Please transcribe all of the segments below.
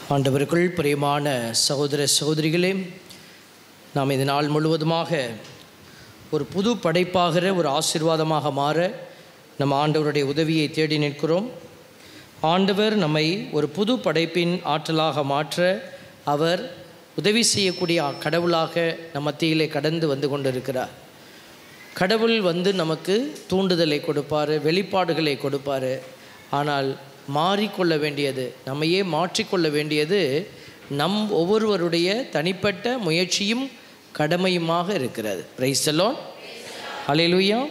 ஆண்டவருக்குள் பிரியமான சகோதர சகோதரிகளே நாம் இந்த நாள் முழுவதுமாக ஒரு புது படைப்பாகிற ஒரு ஆசீர்வாதமாக மாற நம்ம ஆண்டவருடைய உதவியை தேடி நிற்கிறோம் ஆண்டவர் நம்மை ஒரு புது படைப்பின் ஆற்றலாக மாற்ற அவர் உதவி செய்யக்கூடிய கடவுளாக நம் மத்தியிலே கடந்து வந்து கொண்டிருக்கிறார் கடவுள் வந்து நமக்கு தூண்டுதலை கொடுப்பார் வெளிப்பாடுகளை கொடுப்பார் ஆனால் மாறிக்கொள்ள வேண்டியது நம்மையே மாற்றிக்கொள்ள வேண்டியது நம் ஒவ்வொருவருடைய தனிப்பட்ட முயற்சியும் கடமையுமாக இருக்கிறது பிரைசலோன் ஹalleluya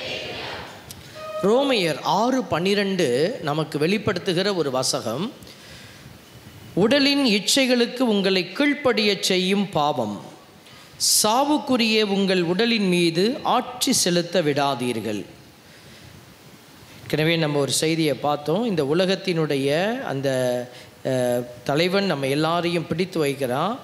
ரோமையர் ஆறு பன்னிரண்டு நமக்கு வெளிப்படுத்துகிற ஒரு வாசகம் உடலின் இச்சைகளுக்கு உங்களை கீழ்ப்படியச் செய்யும் பாவம் சாவுக்குரிய உங்கள் உடலின் மீது ஆட்சி செலுத்த விடாதீர்கள் எனவே நம்ம ஒரு செய்தியை பார்த்தோம் இந்த உலகத்தினுடைய அந்த அஹ், தலைவன் நம்ம எல்லாரையும் பிடித்து வைக்கிறான்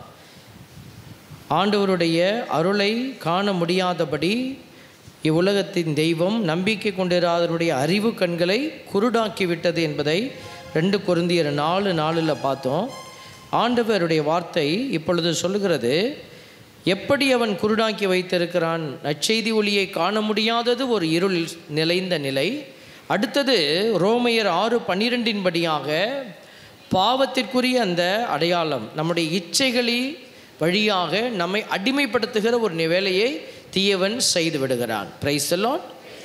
ஆண்டவருடைய அருளை காண முடியாதபடி இவ்வுலகத்தின் தெய்வம் நம்பிக்கை கொண்டிராதவருடைய அறிவு கண்களை குருடாக்கி விட்டது என்பதை ரெண்டு கொருந்தியர் நாலு நாளில் பார்த்தோம் ஆண்டவருடைய வார்த்தை இப்பொழுது சொல்லுகிறது எப்படி அவன் குருடாக்கி வைத்திருக்கிறான் நற்செய்தி ஒளியை காண முடியாதது ஒரு இருள் நிலைந்த நிலை அடுத்தது ரோமையர் ஆறு பன்னிரெண்டின் படியாக பாவத்திற்குரிய அந்த அடையாளம் நம்முடைய இச்சைகளில் வழியாக நம்மை அடிமைப்படுத்துகிற ஒரு நி- வேலையை தீயவன் செய்து விடுகிறான் பிரைசலோன்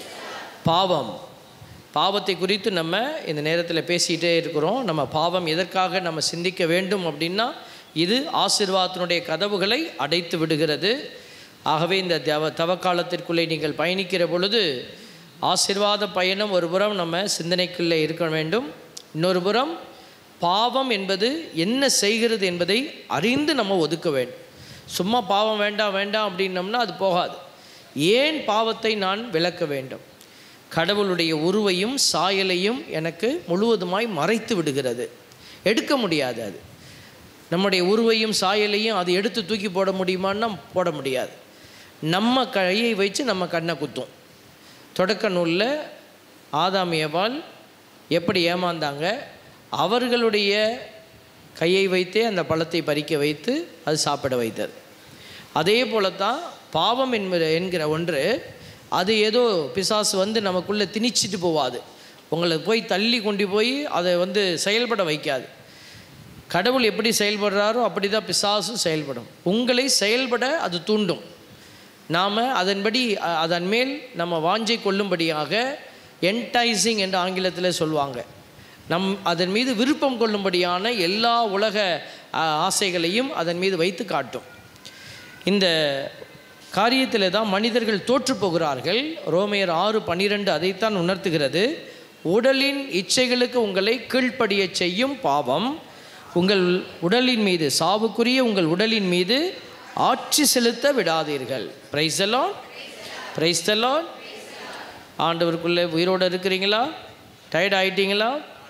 பாவம் பாவத்தை குறித்து நம்ம இந்த நேரத்தில் பேசிகிட்டே இருக்கிறோம் நம்ம பாவம் எதற்காக நம்ம சிந்திக்க வேண்டும் அப்படின்னா இது ஆசீர்வாதத்தினுடைய கதவுகளை அடைத்து விடுகிறது ஆகவே இந்த தவ தவக்காலத்திற்குள்ளே நீங்கள் பயணிக்கிற பொழுது ஆசீர்வாத பயணம் ஒரு புறம் நம்ம சிந்தனைக்குள்ளே இருக்க வேண்டும் இன்னொரு புறம் பாவம் என்பது என்ன செய்கிறது என்பதை அறிந்து நம்ம ஒதுக்க வேண்டும் சும்மா பாவம் வேண்டாம் வேண்டாம் அப்படின்னம்னா அது போகாது ஏன் பாவத்தை நான் விளக்க வேண்டும் கடவுளுடைய உருவையும் சாயலையும் எனக்கு முழுவதுமாய் மறைத்து விடுகிறது எடுக்க முடியாது அது நம்முடைய உருவையும் சாயலையும் அது எடுத்து தூக்கி போட முடியுமான்னா போட முடியாது நம்ம கையை வச்சு நம்ம கண்ணை குத்தும் தொடக்க நூலில் ஆதாமியவால் எப்படி ஏமாந்தாங்க அவர்களுடைய கையை வைத்தே அந்த பழத்தை பறிக்க வைத்து அது சாப்பிட வைத்தது அதே போல தான் பாவம் என்கிற என்கிற ஒன்று அது ஏதோ பிசாசு வந்து நமக்குள்ளே திணிச்சிட்டு போவாது உங்களை போய் தள்ளி கொண்டு போய் அதை வந்து செயல்பட வைக்காது கடவுள் எப்படி செயல்படுறாரோ அப்படி தான் பிசாசும் செயல்படும் உங்களை செயல்பட அது தூண்டும் நாம் அதன்படி அ- அதன் மேல் நம்ம வாஞ்சை கொள்ளும்படியாக என்டைசிங் என்று ஆங்கிலத்தில் சொல்லுவாங்க நம் அதன் மீது விருப்பம் கொள்ளும்படியான எல்லா உலக அ, ஆசைகளையும் அதன் மீது வைத்து காட்டும் இந்த காரியத்தில் தான் மனிதர்கள் தோற்று போகிறார்கள் ரோமையர் ஆறு பன்னிரெண்டு அதைத்தான் உணர்த்துகிறது உடலின் இச்சைகளுக்கு உங்களை கீழ்ப்படியச் செய்யும் பாவம் உங்கள் உடலின் மீது சாவுக்குரிய உங்கள் உடலின் மீது ஆட்சி செலுத்த விடாதீர்கள் பிரைசலோன் பிரைஸ்தலோன் ஆண்டவருக்குள்ளே உயிரோடு இருக்கிறீங்களா டயர்ட் ஆயிட்டீங்களா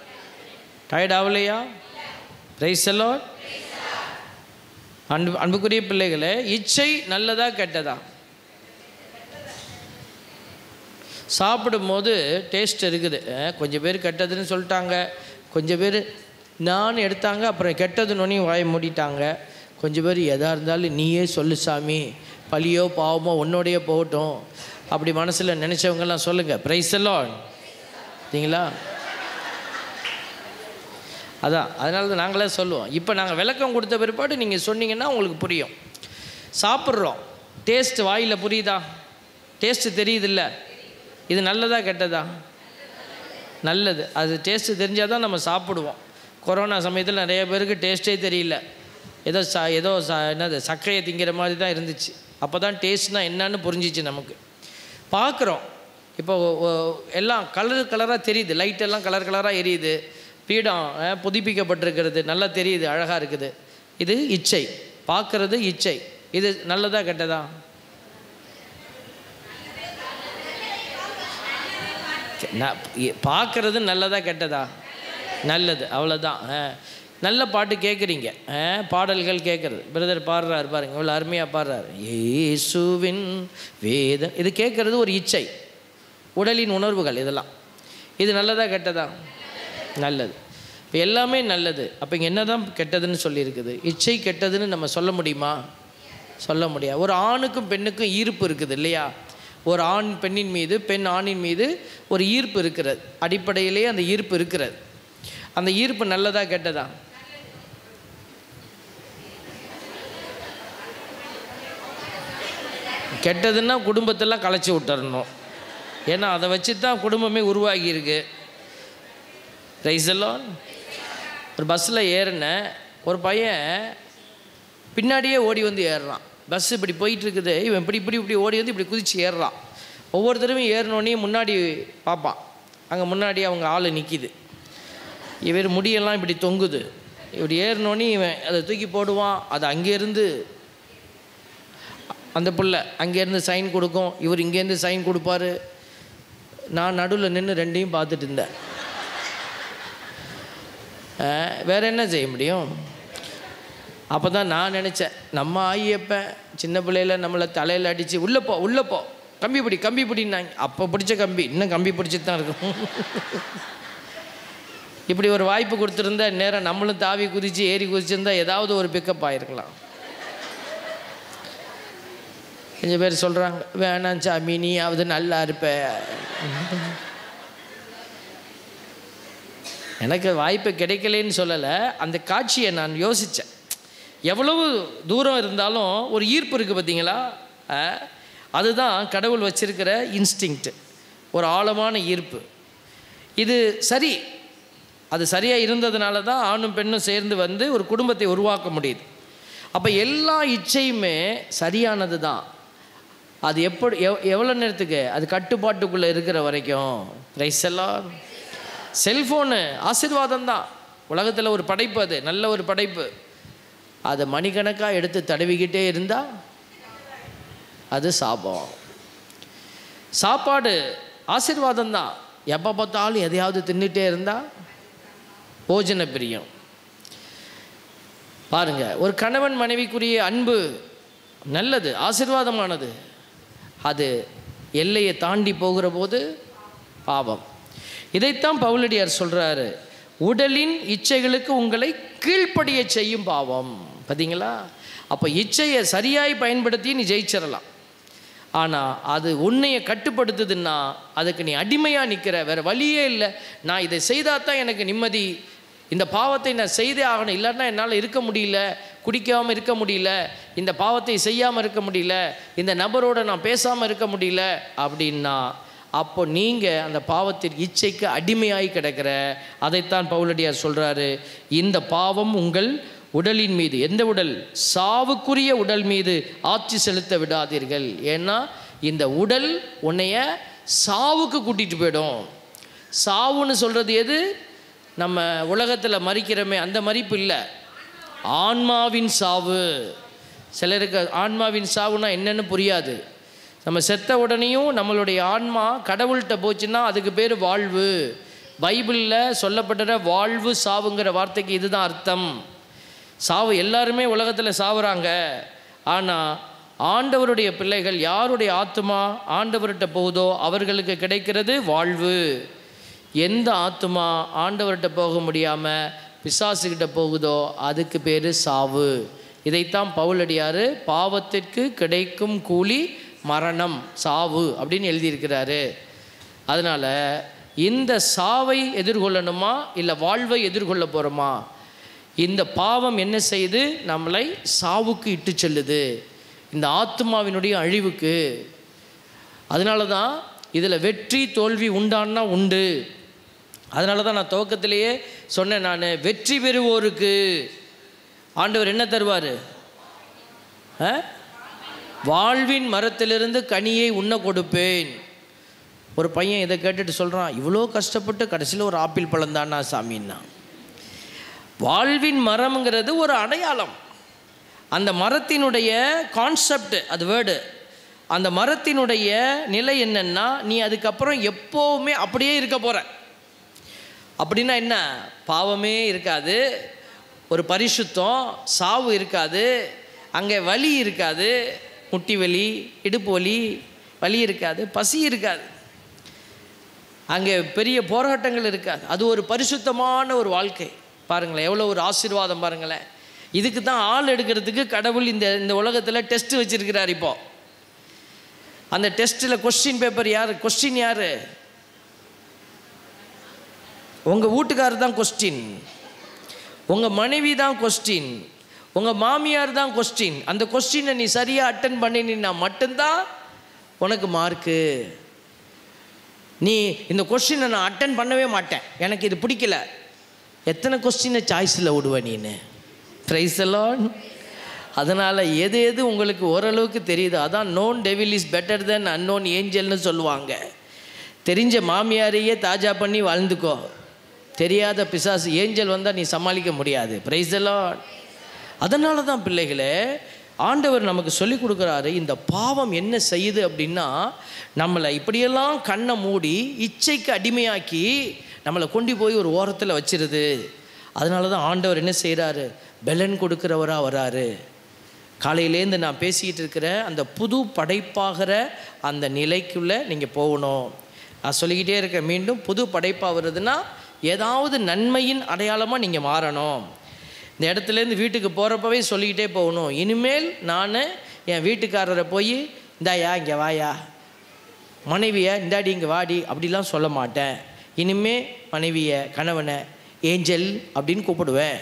டயர்ட் ஆகலையா பிரைசலோன் அன்பு அன்புக்குரிய பிள்ளைகளே இச்சை நல்லதா கெட்டதா சாப்பிடும்போது டேஸ்ட் இருக்குது அஹ், கொஞ்சம் பேர் கெட்டதுன்னு சொல்லிட்டாங்க கொஞ்சம் பேர் நான் எடுத்தாங்க அப்புறம் கெட்டதுன்னு வாயை மூடிட்டாங்க கொஞ்சம் பேர் எதாக இருந்தாலும் நீயே சொல்லு சாமி பழியோ பாவமோ உன்னோடையே போகட்டும் அப்படி மனசில் நினச்சவங்கெல்லாம் சொல்லுங்கள் ப்ரைஸ் எல்லாம் சரிங்களா அதான் அதனால தான் நாங்களே சொல்லுவோம் இப்போ நாங்கள் விளக்கம் கொடுத்த பிற்பாடு நீங்கள் சொன்னீங்கன்னா உங்களுக்கு புரியும் சாப்பிட்றோம் டேஸ்ட் வாயில் புரியுதா டேஸ்ட்டு தெரியுதில்ல இது நல்லதா கெட்டதா நல்லது அது டேஸ்ட்டு தெரிஞ்சால் தான் நம்ம சாப்பிடுவோம் கொரோனா சமயத்தில் நிறைய பேருக்கு டேஸ்ட்டே தெரியல ஏதோ ச ஏதோ ச என்னது சர்க்கரையை திங்கிற மாதிரி தான் இருந்துச்சு அப்போ தான் டேஸ்ட்னா என்னன்னு புரிஞ்சிச்சு நமக்கு பார்க்குறோம் இப்போ ஒ- ஒ- எல்லாம் கலர் கலராக தெரியுது லைட் எல்லாம் கலர் கலராக எரியுது பீடம் அஹ், புதுப்பிக்கப்பட்டிருக்கிறது நல்லா தெரியுது அழகாக இருக்குது இது இச்சை பார்க்கறது இச்சை இது நல்லதா கெட்டதா நான் பார்க்கறது நல்லதா கெட்டதா நல்லது அவ்வளோதான் நல்ல பாட்டு கேட்குறீங்க பாடல்கள் கேட்குறது பிரதர் பாடுறாரு பாருங்க இவ்வளோ அருமையாக பாடுறாரு இயேசுவின் வேதம் இது கேட்குறது ஒரு இச்சை உடலின் உணர்வுகள் இதெல்லாம் இது நல்லதா கெட்டதா நல்லது இப்போ எல்லாமே நல்லது அப்போ இங்கே என்ன தான் கெட்டதுன்னு சொல்லியிருக்குது இச்சை கெட்டதுன்னு நம்ம சொல்ல முடியுமா சொல்ல முடியாது ஒரு ஆணுக்கும் பெண்ணுக்கும் ஈர்ப்பு இருக்குது இல்லையா ஒரு ஆண் பெண்ணின் மீது பெண் ஆணின் மீது ஒரு ஈர்ப்பு இருக்கிறது அடிப்படையிலேயே அந்த ஈர்ப்பு இருக்கிறது அந்த ஈர்ப்பு நல்லதா கெட்டதா கெட்டதுன்னா குடும்பத்தெல்லாம் கலைச்சி விட்டுறணும் ஏன்னா அதை வச்சு தான் குடும்பமே உருவாகி இருக்கு ரைசெல்லாம் ஒரு பஸ்ஸில் ஏறினேன் ஒரு பையன் பின்னாடியே ஓடி வந்து ஏறுறான் பஸ் இப்படி போயிட்டு இருக்குது இவன் இப்படி இப்படி இப்படி ஓடி வந்து இப்படி குதிச்சு ஏறுறான் ஒவ்வொரு தடவையும் ஏறினோடனே முன்னாடி பார்ப்பான் அங்கே முன்னாடி அவங்க ஆள் நிற்கிது இவர் முடியெல்லாம் இப்படி தொங்குது இப்படி ஏறினோடனே இவன் அதை தூக்கி போடுவான் அது அங்கேருந்து அந்த புள்ள அங்கேருந்து சைன் கொடுக்கும் இவர் இங்கேருந்து சைன் கொடுப்பாரு நான் நடுவில் நின்று ரெண்டையும் பார்த்துட்டு இருந்தேன் அஹ், வேற என்ன செய்ய முடியும் அப்போ தான் நான் நினச்சேன் நம்ம ஆகியப்ப சின்ன பிள்ளையில நம்மளை தலையில் அடித்து உள்ளே போ உள்ளே போ கம்பி பிடி கம்பி பிடின்னாங்க அப்போ பிடிச்ச கம்பி இன்னும் கம்பி பிடிச்சிட்டு தான் இருக்கும் இப்படி ஒரு வாய்ப்பு கொடுத்துருந்தா நேரம் நம்மளும் தாவி குதித்து ஏறி குதிச்சிருந்தா ஏதாவது ஒரு பிக்கப் ஆகிருக்கலாம் கொஞ்சம் பேர் சொல்கிறாங்க வேணாம் சாமி நீயாவது நல்லா இருப்ப எனக்கு வாய்ப்பு கிடைக்கலன்னு சொல்லலை அந்த காட்சியை நான் யோசித்தேன் எவ்வளவு தூரம் இருந்தாலும் ஒரு ஈர்ப்பு இருக்குது பார்த்தீங்களா அஹ், அதுதான் கடவுள் வச்சிருக்கிற இன்ஸ்டிங்க்ட் ஒரு ஆழமான ஈர்ப்பு இது சரி அது சரியாக இருந்ததுனால தான் ஆணும் பெண்ணும் சேர்ந்து வந்து ஒரு குடும்பத்தை உருவாக்க முடியுது அப்போ எல்லா இச்சையுமே சரியானது தான் அது எப்படி எவ் எவ்வளோ நேரத்துக்கு அது கட்டுப்பாட்டுக்குள்ளே இருக்கிற வரைக்கும் ரைஸ் எல்லாம் செல்ஃபோனு ஆசீர்வாதம் தான் உலகத்தில் ஒரு படைப்பு அது நல்ல ஒரு படைப்பு அதை மணிக்கணக்காக எடுத்து தடவிக்கிட்டே இருந்தால் அது சாபம் சாப்பாடு ஆசீர்வாதம் தான் எப்போ பார்த்தாலும் எதையாவது தின்னுட்டே இருந்தால் போஜன பிரியம் பாருங்க ஒரு கணவன் மனைவிக்குரிய அன்பு நல்லது ஆசீர்வாதமானது அது எல்லையை தாண்டி போகிற போது பாவம் இதைத்தான் பவுலடியார் சொல்றாரு உடலின் இச்சைகளுக்கு உங்களை கீழ்ப்படிய செய்யும் பாவம் பார்த்தீங்களா அப்போ இச்சையை சரியாய் பயன்படுத்தி நீ ஜெயிச்சிடலாம் ஆனால் அது உன்னைய கட்டுப்படுத்துதுன்னா அதுக்கு நீ அடிமையாக நிற்கிற வேற வழியே இல்லை நான் இதை செய்தால் தான் எனக்கு நிம்மதி இந்த பாவத்தை நான் செய்தே ஆகணும் இல்லைன்னா என்னால் இருக்க முடியல குடிக்காமல் இருக்க முடியல இந்த பாவத்தை செய்யாமல் இருக்க முடியல இந்த நபரோட நான் பேசாமல் இருக்க முடியல அப்படின்னா அப்போ நீங்கள் அந்த பாவத்திற்கு இச்சைக்கு அடிமையாய் கிடக்கிற அதைத்தான் பவுலடியார் சொல்கிறாரு இந்த பாவம் உங்கள் உடலின் மீது எந்த உடல் சாவுக்குரிய உடல் மீது ஆட்சி செலுத்த விடாதீர்கள் ஏன்னா இந்த உடல் உன்னைய சாவுக்கு கூட்டிகிட்டு போயிடும் சாவுன்னு சொல்கிறது எது நம்ம உலகத்தில் மறிக்கிறோமே அந்த மறிப்பு இல்லை ஆன்மாவின் சாவு சிலருக்கு ஆன்மாவின் சாவுனா என்னன்னு புரியாது நம்ம செத்த உடனேயும் நம்மளுடைய ஆன்மா கடவுள்கிட்ட போச்சுன்னா அதுக்கு பேர் வாழ்வு பைபிளில் சொல்லப்பட்ட வாழ்வு சாவுங்கிற வார்த்தைக்கு இதுதான் அர்த்தம் சாவு எல்லாருமே உலகத்தில் சாவுறாங்க ஆனால் ஆண்டவருடைய பிள்ளைகள் யாருடைய ஆத்துமா ஆண்டவர்கிட்ட போகுதோ அவர்களுக்கு கிடைக்கிறது வாழ்வு எந்த ஆத்துமா ஆண்டவர்கிட்ட போக முடியாமல் பிசாசுகிட்ட போகுதோ அதுக்கு பேர் சாவு இதைத்தான் பவுலடியார் பாவத்திற்கு கிடைக்கும் கூலி மரணம் சாவு அப்படின்னு எழுதியிருக்கிறாரு அதனால் இந்த சாவை எதிர்கொள்ளணுமா இல்லை வாழ்வை எதிர்கொள்ள போகிறோமா இந்த பாவம் என்ன செய்யுது நம்மளை சாவுக்கு இட்டு செல்லுது இந்த ஆத்மாவினுடைய அழிவுக்கு அதனால தான் இதில் வெற்றி தோல்வி உண்டான்னா உண்டு அதனால தான் நான் துவக்கத்திலேயே சொன்னேன் நான் வெற்றி பெறுவோருக்கு ஆண்டவர் என்ன தருவார் வாழ்வின் மரத்திலிருந்து கனியை உண்ண கொடுப்பேன் ஒரு பையன் இதை கேட்டுட்டு சொல்கிறான் இவ்வளோ கஷ்டப்பட்டு கடைசியில் ஒரு ஆப்பிள் பழம் தானா சாமின்னா வாழ்வின் மரம்ங்கிறது ஒரு அடையாளம் அந்த மரத்தினுடைய கான்செப்ட் அது வேர்டு அந்த மரத்தினுடைய நிலை என்னன்னா நீ அதுக்கப்புறம் எப்போவுமே அப்படியே இருக்க போகிற அப்படின்னா என்ன பாவமே இருக்காது ஒரு பரிசுத்தம் சாவு இருக்காது அங்கே வலி இருக்காது முட்டி வலி இடுப்பு வலி வலி இருக்காது பசி இருக்காது அங்கே பெரிய போராட்டங்கள் இருக்காது அது ஒரு பரிசுத்தமான ஒரு வாழ்க்கை பாருங்களேன் எவ்வளோ ஒரு ஆசீர்வாதம் பாருங்களேன் இதுக்கு தான் ஆள் எடுக்கிறதுக்கு கடவுள் இந்த இந்த உலகத்தில் டெஸ்ட் வச்சிருக்கிறார் இப்போ அந்த டெஸ்ட்டில் கொஸ்டின் பேப்பர் யார் கொஸ்டின் யார் உங்கள் வீட்டுக்காரர் தான் கொஸ்டின் உங்கள் மனைவி தான் கொஸ்டின் உங்கள் மாமியார் தான் கொஸ்டின் அந்த கொஸ்டினை நீ சரியாக அட்டன் பண்ணினா மட்டும்தான் உனக்கு மார்க்கு நீ இந்த கொஸ்டினை நான் அட்டன் பண்ணவே மாட்டேன் எனக்கு இது பிடிக்கல எத்தனை கொஸ்டினை சாய்ஸில் விடுவ நீனு ப்ரைஸ் எல்லாம் அதனால் எது எது உங்களுக்கு ஓரளவுக்கு தெரியுது அதான் known devil is better than unknown ஏஞ்சல்னு சொல்லுவாங்க தெரிஞ்ச மாமியாரையே தாஜா பண்ணி வாழ்ந்துக்கோ தெரியாத பிசாசு ஏஞ்சல் வந்தால் நீ சமாளிக்க முடியாது ப்ரைஸ் எல்லாம் அதனால தான் பிள்ளைகளே ஆண்டவர் நமக்கு சொல்லி கொடுக்குறாரு இந்த பாவம் என்ன செய்யுது அப்படின்னா நம்மளை இப்படியெல்லாம் கண்ணை மூடி இச்சைக்கு அடிமையாக்கி நம்மளை கொண்டு போய் ஒரு ஓரத்தில் வச்சிருது அதனால தான் ஆண்டவர் என்ன செய்கிறாரு பெலன் கொடுக்குறவராக வராரு காலையிலேருந்து நான் பேசிக்கிட்டு இருக்கிற அந்த புது படைப்பாகிற அந்த நிலைக்குள்ளே நீங்கள் போகணும் நான் சொல்லிக்கிட்டே இருக்கேன் மீண்டும் புது படைப்பாக வருதுன்னா ஏதாவது நன்மையின் அடையாளமாக நீங்கள் மாறணும் இந்த இடத்துலேருந்து வீட்டுக்கு போகிறப்பவே சொல்லிக்கிட்டே போகணும் இனிமேல் நான் என் வீட்டுக்காரரை போய் இந்தாயா இங்கே வாயா மனைவியை இந்தாடி இங்கே வாடி அப்படிலாம் சொல்ல மாட்டேன் இனிமே மனைவியை கணவனை ஏஞ்சல் அப்படின்னு கூப்பிடுவேன்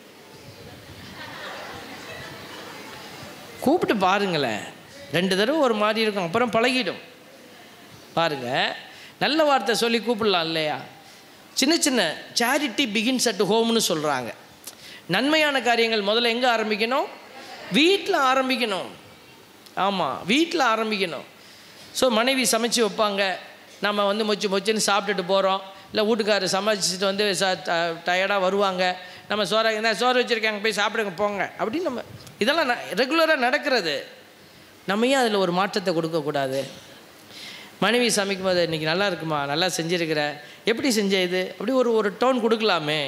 கூப்பிட்டு பாருங்களேன் ரெண்டு தடவை ஒரு மாதிரி இருக்கும் அப்புறம் பழகிடும் பாருங்க நல்ல வார்த்தை சொல்லி கூப்பிடலாம் இல்லையா சின்ன சின்ன சேரிட்டி பிகின்ஸ் அட் ஹோம்னு சொல்கிறாங்க நன்மையான காரியங்கள் முதல்ல எங்கே ஆரம்பிக்கணும் வீட்டில் ஆரம்பிக்கணும் ஆமாம் வீட்டில் ஆரம்பிக்கணும் ஸோ மனைவி சமைச்சு வைப்பாங்க நம்ம வந்து மொச்சு மொச்சுன்னு சாப்பிட்டுட்டு போகிறோம் இல்லை வீட்டுக்காரர் சமைச்சிட்டு வந்து ச டயர்டாக வருவாங்க நம்ம சோற இந்த சோறு வச்சுருக்காங்க போய் சாப்பிடுங்க போங்க அப்படின்னு நம்ம இதெல்லாம் ரெகுலராக நடக்கிறது நம்ம ஏன் அதில் ஒரு மாற்றத்தை கொடுக்கக்கூடாது மனைவி சமைக்கும் போது இன்றைக்கி நல்லா இருக்குமா நல்லா செஞ்சுருக்கிற எப்படி செஞ்ச இது அப்படி ஒரு ஒரு டோன் கொடுக்கலாமே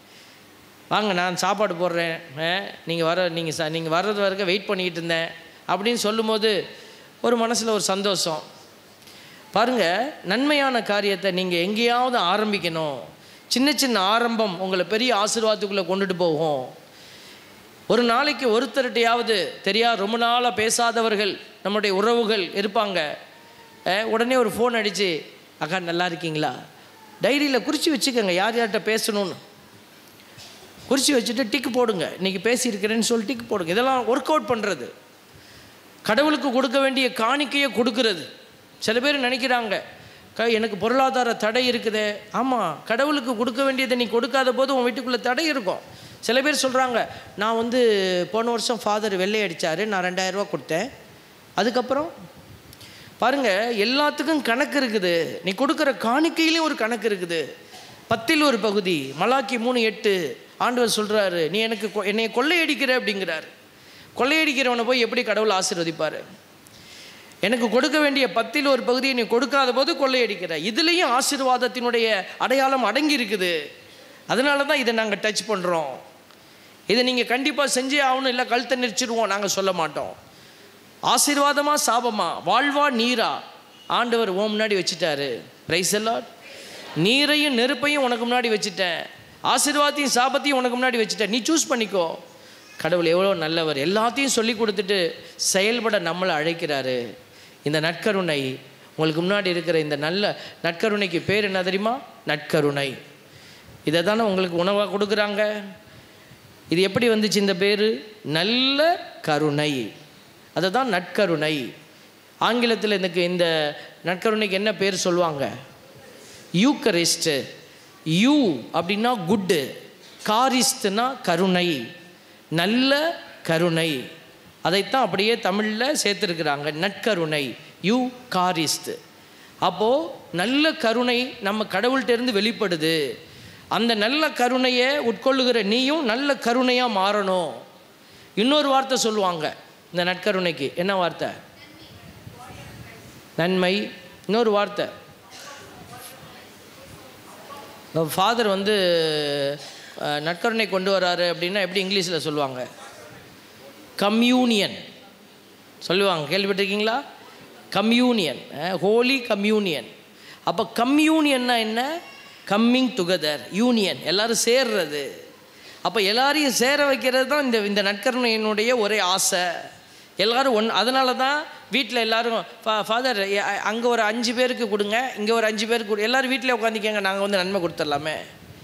வாங்க நான் சாப்பாடு போடுறேன் நீங்கள் வர நீங்கள் ச நீங்கள் வர்றது வரைக்கும் வெயிட் பண்ணிக்கிட்டு இருந்தேன் அப்படின்னு சொல்லும்போது ஒரு மனசில் ஒரு சந்தோஷம் பாருங்கள் நன்மையான காரியத்தை நீங்கள் எங்கேயாவது ஆரம்பிக்கணும் சின்ன சின்ன ஆரம்பம் உங்களை பெரிய ஆசீர்வாதத்துக்குள்ளே கொண்டுட்டு போகும் ஒரு நாளைக்கு ஒருத்தர்கிட்டையாவது தெரியா ரொம்ப நாளாக பேசாதவர்கள் நம்முடைய உறவுகள் இருப்பாங்க அஹ், உடனே ஒரு ஃபோன் அடித்து அக்கா நல்லா இருக்கீங்களா டைரியில் குறித்து வச்சுக்கோங்க யார் யார்கிட்ட பேசணும்னு குறித்து வச்சுட்டு டிக்கு போடுங்க இன்றைக்கி பேசியிருக்கிறேன்னு சொல்லி டிக்கு போடுங்க இதெல்லாம் ஒர்க் அவுட் பண்ணுறது கடவுளுக்கு கொடுக்க வேண்டிய காணிக்கையை கொடுக்கறது சில பேர் நினைக்கிறாங்க க எனக்கு பொருளாதார தடை இருக்குதே ஆமாம் கடவுளுக்கு கொடுக்க வேண்டியதை நீ கொடுக்காத போது உன் வீட்டுக்குள்ளே தடை இருக்கும் சில பேர் சொல்கிறாங்க நான் வந்து போன வருஷம் ஃபாதர் வெள்ளை அடித்தார் நான் ரெண்டாயிரரூவா கொடுத்தேன் அதுக்கப்புறம் பாருங்க எல்லாத்துக்கும் கணக்கு இருக்குது நீ கொடுக்குற காணிக்கையிலையும் ஒரு கணக்கு இருக்குது பத்தில் ஒரு பகுதி மலாக்கி மூணு எட்டு ஆண்டவர் சொல்கிறாரு நீ எனக்கு கொ- என்னை கொள்ளையடிக்கிற அப்படிங்கிறாரு கொள்ளையடிக்கிறவனை போய் எப்படி கடவுள் ஆசீர்வதிப்பார் எனக்கு கொடுக்க வேண்டிய பத்தில் ஒரு பகுதியை நீ கொடுக்காத போது கொள்ளையடிக்கிற இதுலேயும் ஆசீர்வாதத்தினுடைய அடையாளம் அடங்கி இருக்குது அதனால தான் இதை நாங்கள் டச் பண்ணுறோம் இதை நீங்கள் கண்டிப்பாக செஞ்சே ஆகணும் இல்லை கழுத்தை நெரிச்சிருவோம் நாங்கள் சொல்ல மாட்டோம் ஆசீர்வாதமா சாபமா வாழ்வா நீரா ஆண்டவர் ஓ முன்னாடி வச்சுட்டாரு பிரைஸ் எல்லாம் நீரையும் நெருப்பையும் உனக்கு முன்னாடி வச்சுட்டேன் ஆசீர்வாதத்தையும் சாபத்தையும் உனக்கு முன்னாடி வச்சுட்டேன் நீ சூஸ் பண்ணிக்கோ கடவுள் எவ்வளோ நல்லவர் எல்லாத்தையும் சொல்லி கொடுத்துட்டு செயல்பட நம்மளை அழைக்கிறாரு இந்த நற்கருணை உங்களுக்கு முன்னாடி இருக்கிற இந்த நல்ல நற்கருணைக்கு பேர் என்ன தெரியுமா நற்கருணை இதை தானே உங்களுக்கு உணவாக கொடுக்குறாங்க இது எப்படி வந்துச்சு இந்த பேர் நல்ல கருணை அதை தான் நற்கருணை ஆங்கிலத்தில் எனக்கு இந்த நற்கருணைக்கு என்ன பேர் சொல்லுவாங்க யூக்கரிஸ்ட்டு யூ அப்படின்னா குட்டு காரிஸ்ட்னா கருணை நல்ல கருணை அதைத்தான் அப்படியே தமிழில் சேர்த்துருக்குறாங்க நற்கருணை யூ காரிஸ்ட் அப்போது நல்ல கருணை நம்ம கடவுள்கிட்ட இருந்து வெளிப்படுது அந்த நல்ல கருணையை உட்கொள்ளுகிற நீயும் நல்ல கருணையாக மாறணும் இன்னொரு வார்த்தை சொல்லுவாங்க இந்த நற்கருணைக்கு என்ன வார்த்தை நன்மை இன்னொரு வார்த்தை ஃபாதர் வந்து அஹ், நற்கருணை கொண்டு வராரு அப்படின்னா எப்படி இங்கிலீஷில் சொல்லுவாங்க கம்யூனியன் சொல்லுவாங்க கேள்விப்பட்டிருக்கீங்களா கம்யூனியன் ஹோலி கம்யூனியன் அப்போ கம்யூனியன்னா என்ன கம்மிங் டுகெதர் யூனியன் எல்லாரும் சேர்றது அப்போ எல்லாரையும் சேர வைக்கிறது தான் இந்த இந்த நற்கருணையினுடைய ஒரே ஆசை எல்லாரும் ஒன் அதனால தான் வீட்டில் எல்லாரும் ஃபா ஃபாதர் அங்கே ஒரு அஞ்சு பேருக்கு கொடுங்க இங்கே ஒரு அஞ்சு பேருக்கு கொடு எல்லாரும் வீட்டில் உட்காந்துக்கங்க நாங்கள் வந்து நன்மை கொடுத்துடலாமே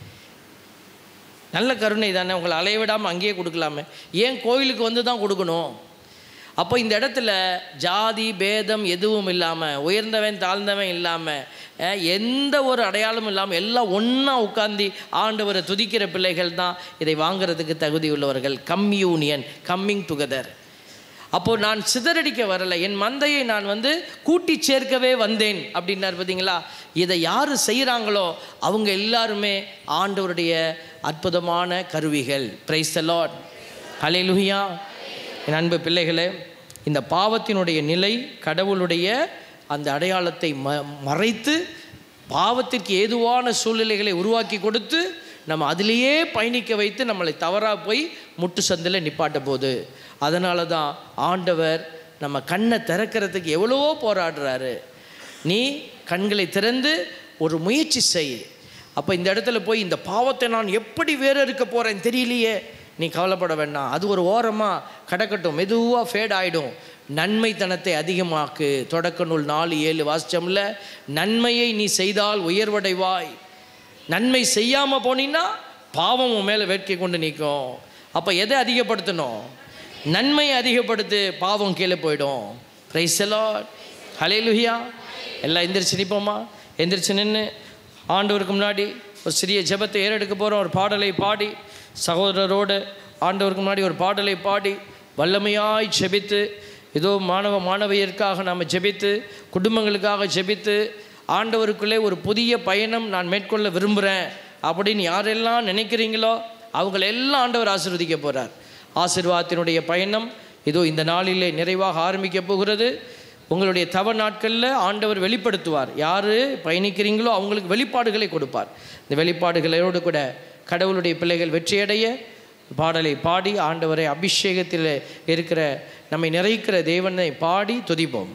நல்ல கருணை தானே உங்களை அலைய விடாமல் அங்கேயே கொடுக்கலாமே ஏன் கோயிலுக்கு வந்து தான் கொடுக்கணும் அப்போ இந்த இடத்துல ஜாதி பேதம் எதுவும் இல்லாமல் உயர்ந்தவன் தாழ்ந்தவன் இல்லாமல் அஹ், எந்த ஒரு அடையாளமும் இல்லாமல் எல்லாம் ஒன்றா உட்காந்து ஆண்டவரை துதிக்கிற பிள்ளைகள் தான் இதை வாங்குறதுக்கு தகுதி உள்ளவர்கள் கம்யூனியன் கம்மிங் டுகெதர் அப்போ நான் சிதறடிக்க வரல என் மந்தையை நான் வந்து கூட்டி சேர்க்கவே வந்தேன் அப்படின்னார் பார்த்தீங்களா இதை யார் செய்கிறாங்களோ அவங்க எல்லாருமே ஆண்டவருடைய அற்புதமான கருவிகள் பிரைஸ் த லார்ட் ஹalleluya என் அன்பு பிள்ளைகளே இந்த பாவத்தினுடைய நிலை கடவுளுடைய அந்த அடையாளத்தை ம மறைத்து பாவத்திற்கு ஏதுவான சூழ்நிலைகளை உருவாக்கி கொடுத்து நம்ம அதிலேயே பயணிக்க வைத்து நம்மளை தவறாக போய் முட்டு சந்தில் நிப்பாட்ட போகுது அதனால தான் ஆண்டவர் நம்ம கண்ணை திறக்கிறதுக்கு எவ்வளவோ போராடுறாரு நீ கண்களை திறந்து ஒரு முயற்சி செய் அப்போ இந்த இடத்துல போய் இந்த பாவத்தை நான் எப்படி வேற இருக்க போகிறேன் தெரியலையே நீ கவலைப்பட வேண்டாம் அது ஒரு ஓரமாக கடக்கட்டும் மெதுவாக ஃபேட் ஆகிடும் நன்மைத்தனத்தை அதிகமாக்கு தொடக்க நூல் நாலு ஏழு வாசிச்சோம்ல நன்மையை நீ செய்தால் உயர்வடைவாய் நன்மை செய்யாமல் போனீங்கன்னா பாவம் உன் மேலே வேட்கை கொண்டு நிற்கும் அப்போ எதை அதிகப்படுத்தணும் நன்மையை அதிகப்படுத்து பாவம் கீழே போயிடும் பிரைஸ் எல்லாம் ஹலேலுஹியா எல்லாம் எந்திரிச்சு நிற்போமா எந்திரிச்சு நின்று ஆண்டவருக்கு முன்னாடி ஒரு சிறிய ஜெபத்தை ஏறெடுக்க போகிறோம் ஒரு பாடலை பாடி சகோதரரோடு ஆண்டவருக்கு முன்னாடி ஒரு பாடலை பாடி வல்லமையாய் ஜெபித்து ஏதோ மாணவ மாணவியருக்காக நாம் ஜெபித்து குடும்பங்களுக்காக ஜெபித்து ஆண்டவருக்குள்ளே ஒரு புதிய பயணம் நான் மேற்கொள்ள விரும்புகிறேன் அப்படின்னு யாரெல்லாம் நினைக்கிறீங்களோ அவங்களெல்லாம் ஆண்டவர் ஆசீர்வதிக்க போகிறார் ஆசீர்வாதத்தினுடைய பயணம் இதோ இந்த நாளிலே நிறைவாக ஆரம்பிக்க போகிறது உங்களுடைய தவ நாட்களில் ஆண்டவர் வெளிப்படுத்துவார் யார் பயணிக்கிறீங்களோ அவங்களுக்கு வெளிப்பாடுகளை கொடுப்பார் இந்த வெளிப்பாடுகளோடு கூட கடவுளுடைய பிள்ளைகள் வெற்றியடைய பாடலை பாடி ஆண்டவரை அபிஷேகத்தில் இருக்கிற நம்மை நிறைக்கிற தேவனை பாடி துதிப்போம்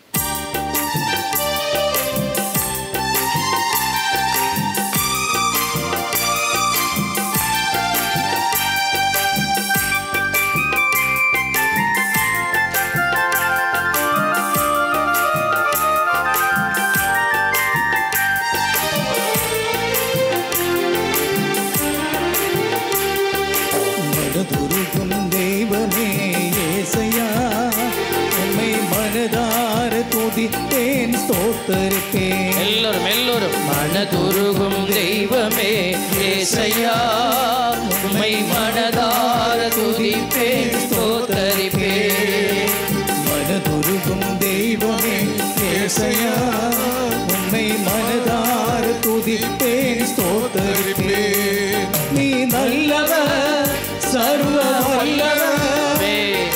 மனதுருகும் தெய்வமே ஏசையா உம்மை மனதார துதித்தேன் ஸ்தோத்தரிப்பேன் எல்லோரும் எல்லோரும் மனதுருகும் தெய்வமே ஏசையா உம்மை மனதார துதிப்பேன் ஸ்தோத்தரிப்பேன் மனதுருகும் தெய்வமே ஏசையா உம்மை மனதார துதித்தேன் ஸ்தோத்தரிப்பேன் நீ நல்லவர் சர்வ வல்லவர்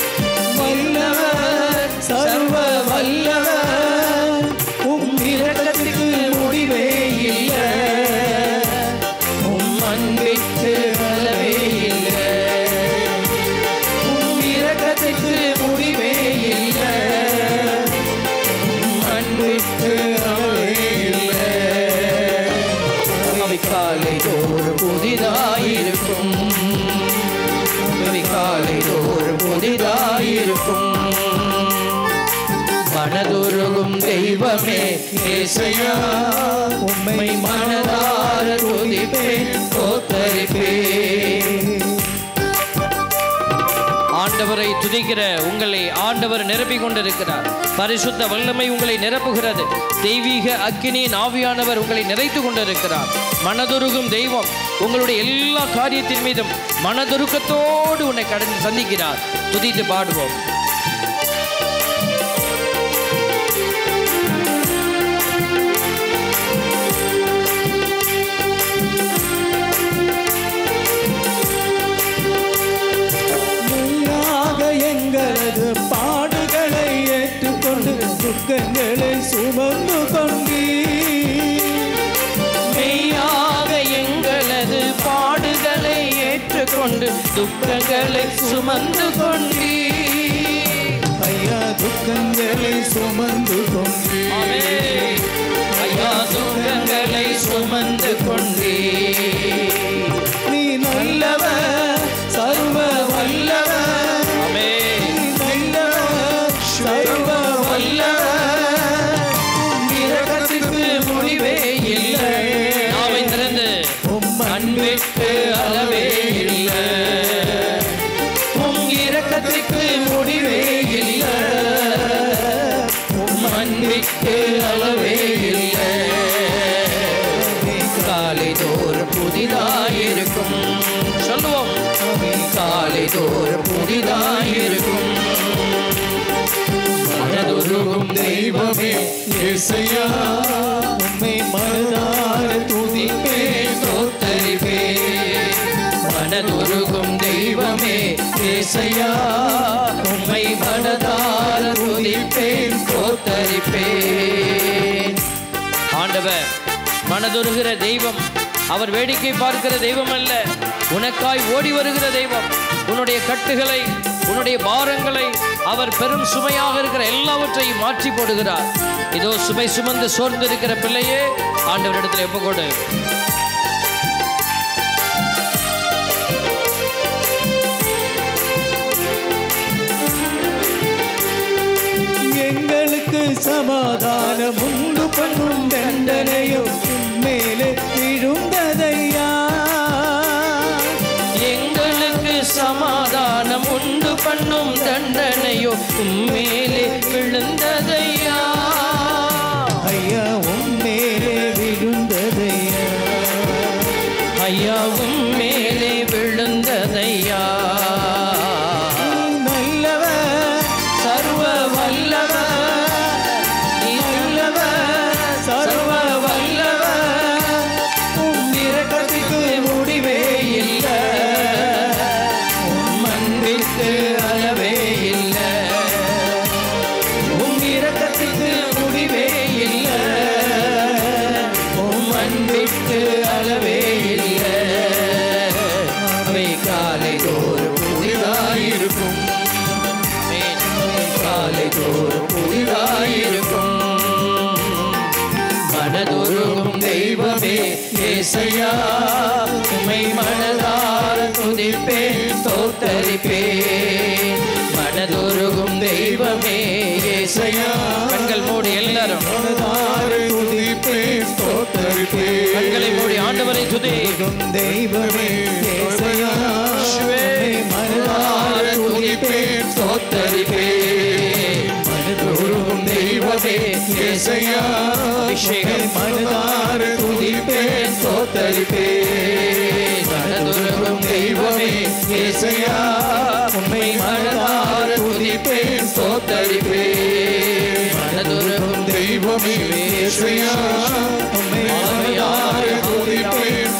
வல்லவர் சர்வ வல்லவர் உம் இரக்கத்துக்கு முடிவே இல்லை உம் அன்பிற்கு அளவே இல்லை உம் இரக்கத்துக்கு முடிவே இல்லை உம் அன்பிற்கு அளவே இல்லை அவை காலை தோறும் புதிதாயிருக்கும் அவை காலை தோறும் புதிதாயிருக்கும் மனதுருகும் தெய்வமே ஏசையா உம்மை மனதார துதிப்பேன் கோத்தரிப்பேன் ஆண்டவரை துதிக்கிற உங்களை ஆண்டவர் நிரப்பிக் கொண்டிருக்கிறார் பரிசுத்த வல்லமை உங்களை நிரப்புகிறது தெய்வீக அக்கினியின் ஆவியானவர் உங்களை நிறைத்து கொண்டிருக்கிறார் மனதுருகும் தெய்வம் உங்களுடைய எல்லா காரியத்தின் மீதும் மனதுருக்கத்தோடு உன்னை கடந்து சந்திக்கிறார் துதித்து பாடுவோம் நீயாக எங்களது பாடுகளை ஏற்றுக்கொண்டு துக்கங்களை சுமந்து கொண்டீ மெய்யாக எங்களது பாடுகளை ஏற்றுக்கொண்டு துக்கங்களை சுமந்து கொண்டீ ஐயா துக்கங்களை சுமந்து கொண்டீ ஆமென். ஐயா துக்கங்களை சுமந்து கொண்டே நீ நல்லவர் சர்வ வல்லவர் அமே நீ நல்லவர் சர்வ வல்லவர் உம் இரக்கத்துக்கு முடிவே இல்லை நாவை திறந்து உம் அன்பிற்கு அளவே இல்லை உம் இரக்கத்துக்கு முடிவே இல்லை உம் அன்பிற்கு அளவே இல்லை காலை தோறும் புதிதாயிருக்கும் சொல்லுவோம் காலை தோறும் புதிதாயிருக்கும் மனதுருகும் தெய்வமே இசையா உம்மை மனதார துதிப்பேன் தோத்தரிப்பே மனதுருகும் தெய்வமே ஏசையா உம்மை மனதார துதிப்பேன் தோத்தரிப்பேன் ஆண்டவர் மனதுருகிற தெய்வம் அவர் வேடிக்கை பார்க்கிற தெய்வம் அல்ல உனக்காய் ஓடி வருகிற தெய்வம் உன்னுடைய கட்டுகளை உன்னுடைய பாரங்களை அவர் பெரும் சுமையாக இருக்கிற எல்லாவற்றையும் மாற்றி போடுகிறார் இதோ சுமை சுமந்து சோர்ந்து இருக்கிற பிள்ளையே ஆண்டவரிடத்தில் எப்ப கொடு எங்களுக்கு சமாதானம் உண்டு பண்ணும் தண்டனையும் மேலே விழுந்ததையா எங்களுக்கு சமாதானம் உண்டு பண்ணும் தண்டனையோ உம்மேலே விழுந்ததையா ஐயா உன் மேலே விழுந்ததையா ஐயா உம்மேலே விழுந்ததையா நீ நல்லவர் சர்வ வல்லவர் நீ நல்லவர் சர்வ வல்லவர் உம் இரக்கத்துக்கு முடிவே இல்லை உம் அன்பிற்கு அளவே இல்லை உம் இரக்கத்துக்கு முடிவே இல்லை உம் அன்பிற்கு அளவே இல்லை அவை காலை தோறும் புதிதாயிருக்கும் ஆமென். காலை தோறும் புதிதாயிருக்கும் மனதுருகும் தெய்வமே ஏசையா உமை மனதார துதிப்பேன் தோத்தரிப்பேன் மனதுருகும் தெய்வமே ஏசையா கண்கள் மூடி எல்லாரும் மனதார துதிப்பேன் ஸ்தோத்தரிப்பேன் கண்களை மூடி ஆண்டவரை துதி உம் தெய்வமே இயேசுவே, உம்மை மனதார துதிப்பேன் தோத்தரிப்பேன் மனதுருகும் தெய்வமே ஏசையா அபிஷேகம் மனதார துதிப்பேன் தோத்தரிப்பேன் மனதுருகும் தெய்வமே ஏசையா உம்மை மனதார துதிப்பேன் தோத்தரிப்பேன் மனதுருகும் தெய்வமே ஏசையா உம்மை மனதார துதிப்பேன்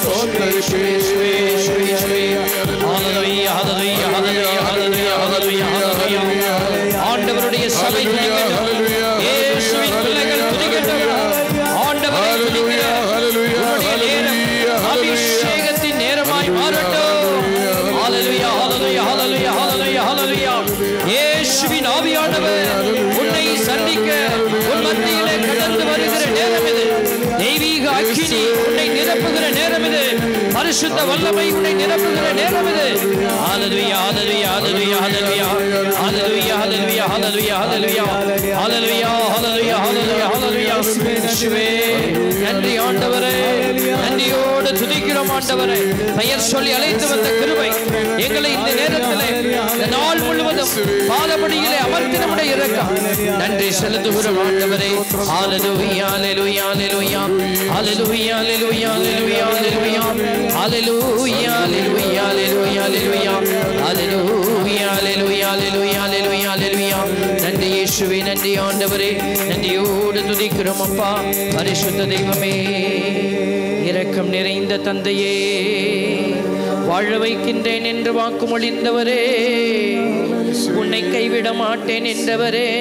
ஆண்டவருடைய சபை துதிக்கட்டும். இயேசுவின் பிள்ளைகள் துதிக்கட்டும். ஆண்டவரை துதிக்கிறோம். உம்முடைய நேரம் அபிஷேகத்தின் நேரமாய் மாறட்டும். ஹalleluya, ஹalleluya, ஹalleluya, ஹalleluya, ஹalleluya. இயேசுவின் ஆவியானவர் உன்னை சந்திக்க உன் மத்தியிலே கடந்து வருகிற நேரம் இது தெய்வீக அக்கினி உன்னை நிரப்புகிற நேரம் இது பரிசுத்த வல்லமை உன்னை நிரப்புகிற நேரம் இது ஹalleluya, ஹalleluya, ஹalleluya, ஹalleluya. ஹalleluya, ஹalleluya, ஹalleluya, ஹalleluya. ஹalleluya, ஹalleluya, ஹalleluya, ஹalleluya. இயேசுவே, நன்றி ஆண்டவரே நன்றியோடு துதிக்கிறோம் ஆண்டவரே பெயர் சொல்லி அழைத்து வந்த கிருபை எங்களை இந்த நேரத்திலே இந்த நாள் முழுவதும் பாதபடியிலே அமர்த்தி நம்முடைய இரக்கம் நன்றி செலுத்துகிறோம் ஆண்டவரே ஹalleluya ஹalleluya ஹalleluya ஹalleluya ஹalleluya ஹalleluya ஹalleluya ஹalleluya ஹalleluya ஹalleluya ஹalleluya ஹalleluya ஹalleluya ஹalleluya ஹalleluya ஹalleluya நன்றி இயேசுவே நன்றி ஆண்டவரே நன்றியோடு துதிக்கிறோம் அப்பா பரிசுத்த தெய்வமே இரக்கம் நிறைந்த தந்தையே வாழ வைக்கின்றேன் என்று வாக்குமொழிந்தவரே உன்னை கைவிட மாட்டேன் என்றவரே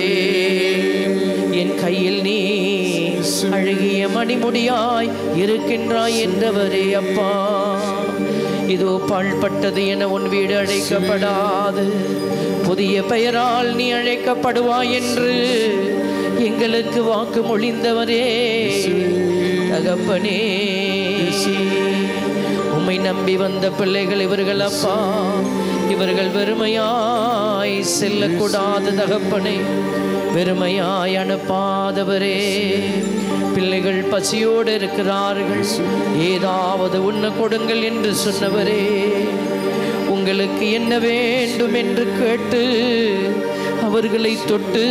என் கையில் நீ அழகிய மணிமுடியாய் இருக்கின்றாய் என்றவரே அப்பா இதோ பாழ்பட்டது என உன் வீடு அழைக்கப்படாது புதிய பெயரால் நீ அழைக்கப்படுவாய் என்று எங்களுக்கு வாக்கு மொழிந்தவரே தகப்பனே உம்மை நம்பி வந்த பிள்ளைகள் இவர்கள் அப்பா இவர்கள் வெறுமையாய் செல்லக்கூடாத தகப்பனே வெறுமையாய் அனுப்பாதவரே பிள்ளைகள் பசியோடு இருக்கிறார்கள் ஏதாவது உண்ண கொடுங்கள் என்று சொன்னவரே உங்களுக்கு என்ன வேண்டும் என்று கேட்டு அவர்களை தொட்டு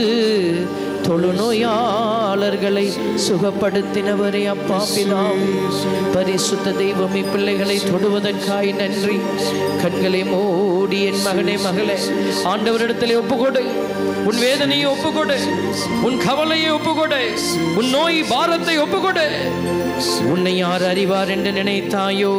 தொழுநோயாளர்களை சுகப்படுத்தினவரே அப்பா பிதாவே பரிசுத்த தெய்வமே பிள்ளைகளை தொடுவதற்காய் நன்றி கண்களை மூடி என் மகனே மகளே ஆண்டவரிடத்திலே ஒப்புக்கொடு உன் வேதனையை ஒப்புக்கொடு உன் கவலையை ஒப்புக்கொடு உன் நோய் பாரத்தை ஒப்புக்கொடு உன்னை யார் அறிவார் என்று நினைத்தாயோ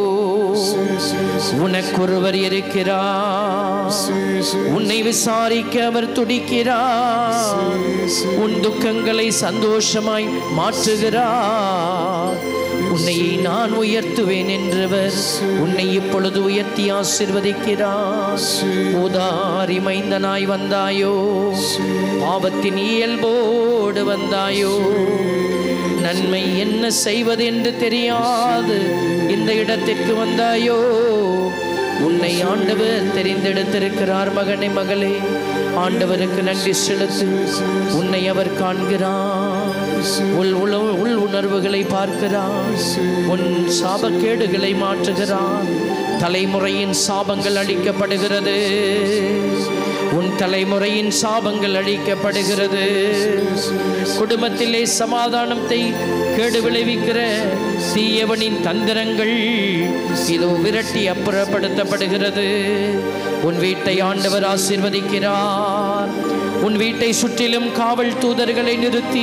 உனக்கொருவர் இருக்கிறார் உன்னை விசாரிக்க அவர் துடிக்கிறார் உன் துக்கங்களை சந்தோஷமாய் மாற்றுகிறார் உன்னை நான் உயர்த்துவேன் என்றவர் உன்னை இப்பொழுது உயர்த்தி ஆசிர்வதிக்கிறார் உதாரி மைந்தனாய் வந்தாயோ பாவத்தின் இயல்போடு வந்தாயோ நன்மை என்ன செய்வது என்று தெரியாது இந்த இடத்திற்கு வந்தாயோ உன்னை ஆண்டவர் தெரிந்தெடுத்திருக்கிறார் மகனே மகளே ஆண்டவருக்கு நன்றி செலுத்து உன்னை அவர் காண்கிறார் உள் உள உள் உணர்வுகளை பார்க்கிறார் உன் சாபக்கேடுகளை மாற்றுகிறார் தலைமுறையின் சாபங்கள் அழிக்கப்படுகிறது உன் தலைமுறையின் சாபங்கள் அழிக்கப்படுகிறது குடும்பத்திலே சமாதானத்தை கேடு விளைவிக்கிற தீயவனின் தந்திரங்கள் இதோ விரட்டி அப்புறப்படுத்தப்படுகிறது உன் வீட்டை ஆண்டவர் ஆசீர்வதிக்கிறார் உன் வீட்டை சுற்றிலும் காவல் தூதர்களை நிறுத்தி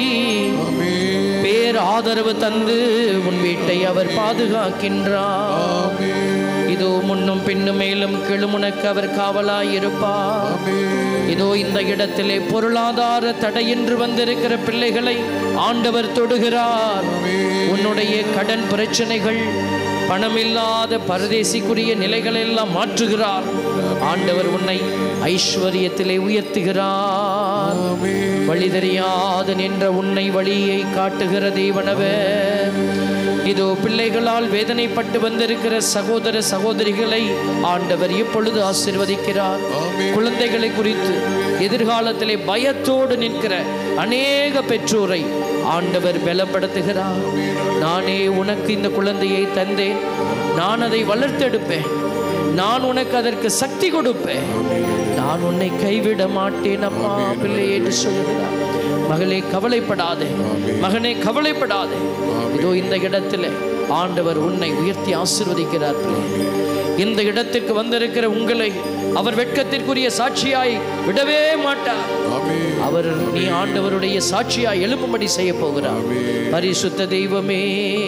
பேர் ஆதரவு தந்து உன் வீட்டை அவர் பாதுகாக்கின்றார் இதோ முன்னும் பின்னும் மேலும் கெழுமுனக்கு அவர் காவலாய் இருப்பார் இதோ இந்த இடத்திலே பொருளாதார தடையின்றி வந்திருக்கிற பிள்ளைகளை ஆண்டவர் தொடுகிறார் உன்னுடைய கடன் பிரச்சனைகள் பணமில்லாத பரதேசிக்குரிய நிலைகளை எல்லாம் மாற்றுகிறார் ஆண்டவர் உன்னை ஐஸ்வர்யத்திலே உயர்த்துகிறார் வழி தெரியாது நின்ற உன்னை வழியை காட்டுகிற தேவனவர் இதோ பிள்ளைகளால் வேதனைப்பட்டு வந்திருக்கிற சகோதர சகோதரிகளை ஆண்டவர் இப்பொழுது ஆசீர்வதிக்கிறார் குழந்தைகளை குறித்து எதிர்காலத்திலே பயத்தோடு நிற்கிற அநேக பெற்றோரை ஆண்டவர் பலப்படுத்துகிறார் நானே உனக்கு இந்த குழந்தையை தந்தேன் நான் அதை வளர்த்தெடுப்பேன் நான் உனக்கு அதற்கு சக்தி கொடுப்பேன் நான் உன்னை கைவிட மாட்டேன் அம்மா பிள்ளை என்று சொல்லுகிறார் மகளே கவலைப்படாதே மகனே கவலைப்படாதே இதோ இந்த இடத்துல ஆண்டவர் உன்னை உயர்த்தி ஆசீர்வதிக்கிறார் பிள்ளை. இந்த இடத்திற்கு வந்திருக்கிற உங்களை அவர் வெட்கத்திற்குரிய சாட்சியாய் விடவே மாட்டார் அவர் நீ ஆண்டவருடைய சாட்சியாய் எழுப்பும்படி செய்ய போகிறார் பரிசுத்த தெய்வமே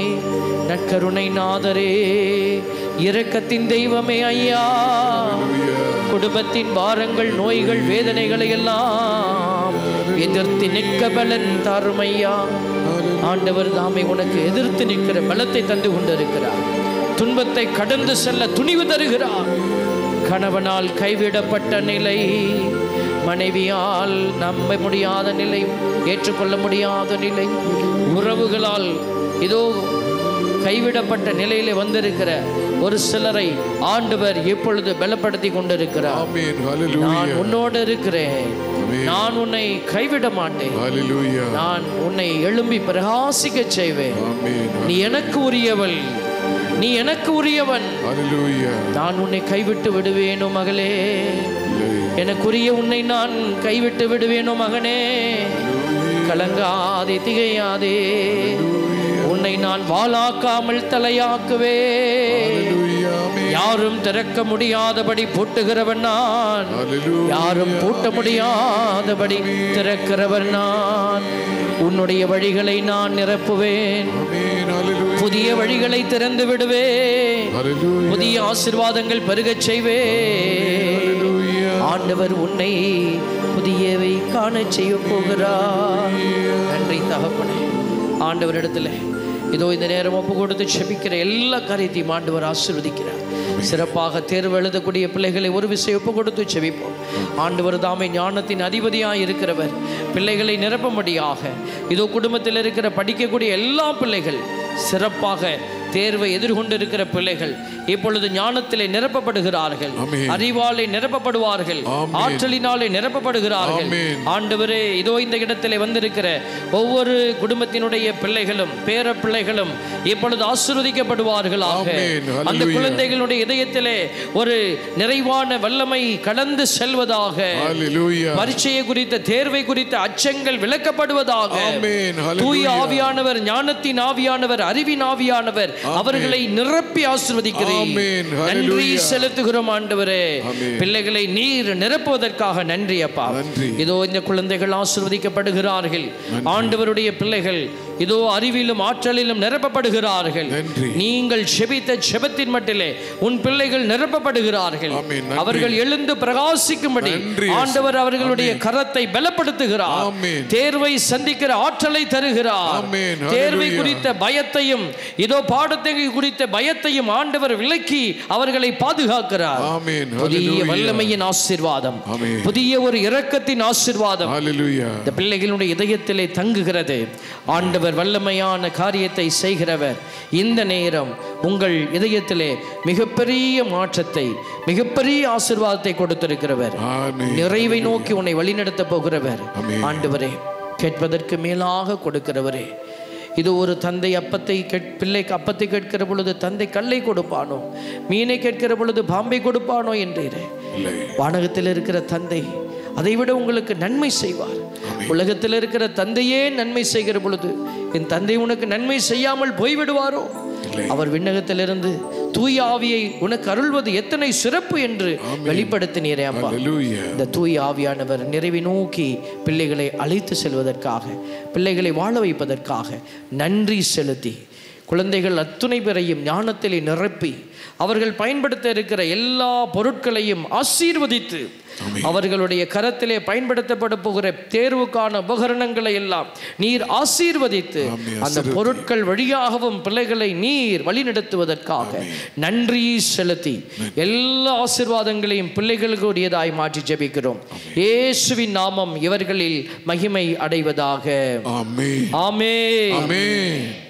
நற்கருணை நாதரே இரக்கத்தின் தெய்வமே ஐயா குடும்பத்தின் பாரங்கள் நோய்கள் வேதனைகளை எல்லாம் எதிர்த்து நிற்க பலன் தாரும் ஐயா ஆண்டவர் தாமே உனக்கு எதிர்த்து நிற்கிற பலத்தை தந்து கொண்டிருக்கிறார் துன்பத்தை கடந்து செல்ல துணிவு தருகிறார் கணவனால் கைவிடப்பட்ட நிலை மனைவியால் நம்ப முடியாத நிலை ஏற்றுக்கொள்ள முடியாத நிலை உறவுகளால் இதோ கைவிடப்பட்ட நிலையிலே வந்திருக்கிற ஒரு சிலரை ஆண்டவர் இப்பொழுது பலப்படுத்தி கொண்டிருக்கிறார் ஆமென் நான் ஹalleluya உன்னோடு இருக்கிறேன் நான் உன்னை கைவிட மாட்டேன் ஹalleluya நான் உன்னை எழும்பி பிரகாசிக்க செய்வேன் ஆமென் நீ எனக்கு உரியவள் நீ எனக்கு உரியவன் ஹalleluya நான் உன்னை கைவிட்டு விடுவேனோ மகளே எனக்குரிய உன்னை நான் கைவிட்டு விடுவேனோ மகனே கலங்காதே திகையாதே உன்னை நான் வாளாக்காமல் தலையாக்குவே ஹalleluya ஆமென் யாரும் திறக்க முடியாதபடி பூட்டுகிறவன் நான் ஹalleluya யாரும் பூட்ட முடியாதபடி திறக்கிறவர் நான் உன்னுடைய வழிகளை நான் நிரப்புவேன் ஆமென் ஹalleluya புதிய வழிகளை திறந்து விடுவேன் ஹalleluya புதிய ஆசிர்வாதங்கள் பெருகச் செய்வேன் ஹalleluya ஆண்டவர் உன்னை புதியவை காணச் செய்ய போகிறார் நன்றி தகப்பனே ஆண்டவரிடத்தில் இதோ இந்த நேரம் ஒப்பு கொடுத்து செபிக்கிற எல்லா காரியத்தையும் ஆண்டவர் ஆசீர்வதிக்கிறார் சிறப்பாக தேர்வு எழுதக்கூடிய பிள்ளைகளை ஒரு விஷயம் ஒப்பு கொடுத்து செபிப்போம் ஆண்டவர் தாமே ஞானத்தின் அதிபதியாக இருக்கிறவர் பிள்ளைகளை நிரப்பும்படியாக இதோ குடும்பத்தில் இருக்கிற படிக்கக்கூடிய எல்லா பிள்ளைகள் சிறப்பாக தேர்வை எதிர்கொண்டிருக்கிற பிள்ளைகள் இப்பொழுது ஞானத்திலே நிரப்பப்படுகிறார்கள் ஆமென். அறிவாலே நிரப்பப்படுவார்கள் ஆமென். ஆற்றலினாலே நிரப்பப்படுகிறார்கள் ஆமென். ஆண்டவரே இதோ இந்த இடத்திலே வந்திருக்கிற ஒவ்வொரு குடும்பத்தினுடைய பிள்ளைகளும் பேர பிள்ளைகளும் இப்பொழுது ஆசீர்வதிக்கப்படுவார்களாக ஆமென். அந்த ஹல்லேலூயா. குழந்தைகளுடைய இதயத்திலே ஒரு நிறைவான வல்லமை கடந்து செல்வதாக Hallelujah. பரீட்சையை குறித்த தேர்வை குறித்த அச்சங்கள் விளக்கப்படுவதாக ஆமென். தூய Hallelujah. ஆவியானவர் ஞானத்தின் ஆவியானவர் அறிவின் ஆவியானவர் அவர்களை நிரப்பி ஆசிர்வதிக்கிறேன் ஆமென். நன்றி Hallelujah. செலுத்துகிறோம் ஆண்டவரே ஆமென். பிள்ளைகளை நீர் நிரப்புவதற்காக நன்றி அப்பா நன்றி. இதோ இந்த குழந்தைகள் ஆசிர்வதிக்கப்படுகிறார்கள் ஆண்டவருடைய பிள்ளைகள் இதோ அறிவிலும் ஆற்றலிலும் நிரப்பப்படுகிறார்கள் நன்றி. நீங்கள் செபித்த செபத்தின் மட்டிலே உன் பிள்ளைகள் நிரப்பப்படுகிறார்கள் ஆமென். நன்றி. அவர்கள் எழுந்து பிரகாசிக்கும்படி நன்றி, ஆண்டவர் அவர்களுடைய கரத்தை பலப்படுத்துகிறார் ஆமென். தேர்வை சந்திக்கிற ஆற்றலை தருகிறார் ஆமென். தேர்வை ஹalleluya. குறித்த பயத்தையும் இதோ பாடத்தை குறித்த பயத்தையும் ஆண்டவர் விலக்கி அவர்களை பாதுகாக்கிறார் ஆமென். புதிய Hallelujah. வல்லமையின் ஆசீர்வாதம் ஆமென். புதிய ஒரு இரக்கத்தின் ஆசீர்வாதம் Hallelujah. இந்த பிள்ளைகளுடைய இதயத்திலே தங்குகிறது ஆண்டவர் வல்லமையான காரியத்தை செய்கிறவர் இந்த நேரம் உங்கள் இதயத்திலே மிகப்பெரிய மாற்றத்தை மிகப்பெரிய ஆசீர்வாதத்தை கொடுத்திருக்கிறவர் ஆமென். நிறைவை நோக்கி உன்னை வழிநடத்த போகிறவர் ஆமென். ஆண்டவரே கேட்பதற்கு மேலாக கொடுக்கிறவரே இது ஒரு தந்தை அப்பத்தை கேட் பிள்ளைக்கு அப்பத்தை கேட்கிற பொழுது தந்தை கல்லை கொடுப்பானோ மீனை கேட்கிற பொழுது பாம்பை கொடுப்பானோ என்றீரே இல்லை. வானகத்தில் இருக்கிற தந்தை அதைவிட உங்களுக்கு நன்மை செய்வார் உலகத்தில் இருக்கிற தந்தையே நன்மை செய்கிற பொழுது என் தந்தை உனக்கு நன்மை செய்யாமல் போய்விடுவாரோ அவர் விண்ணகத்திலிருந்து தூய ஆவியை உனக்கு அருள்வது எத்தனை சிறப்பு என்று வெளிப்படுத்தினீரே அப்பா Hallelujah. இந்த தூய ஆவியானவர் நிறைவை நோக்கி பிள்ளைகளை அழைத்து செல்வதற்காக பிள்ளைகளை வாழ வைப்பதற்காக நன்றி செலுத்தி குழந்தைகள் அத்துணை பேரையும் ஞானத்திலே நிரப்பி அவர்கள் பயன்படுத்த இருக்கிற எல்லா பொருட்களையும் ஆசீர்வதித்து அவர்களுடைய கரத்திலே பயன்படுத்தப்பட போகிற தேர்வுக்கான உபகரணங்களை எல்லாம் நீர் ஆசீர்வதித்து ஆமென். அந்த பொருட்கள் வழியாகவும் பிள்ளைகளை நீர் வழிநடத்துவதற்காக நன்றி செலுத்தி எல்லா ஆசீர்வாதங்களையும் பிள்ளைகளுக்கு உரியதாய் மாற்றி ஜெபிக்கிறோம் இயேசுவின் நாமம் இவர்களில் மகிமை அடைவதாக Amen. ஆமே Amen.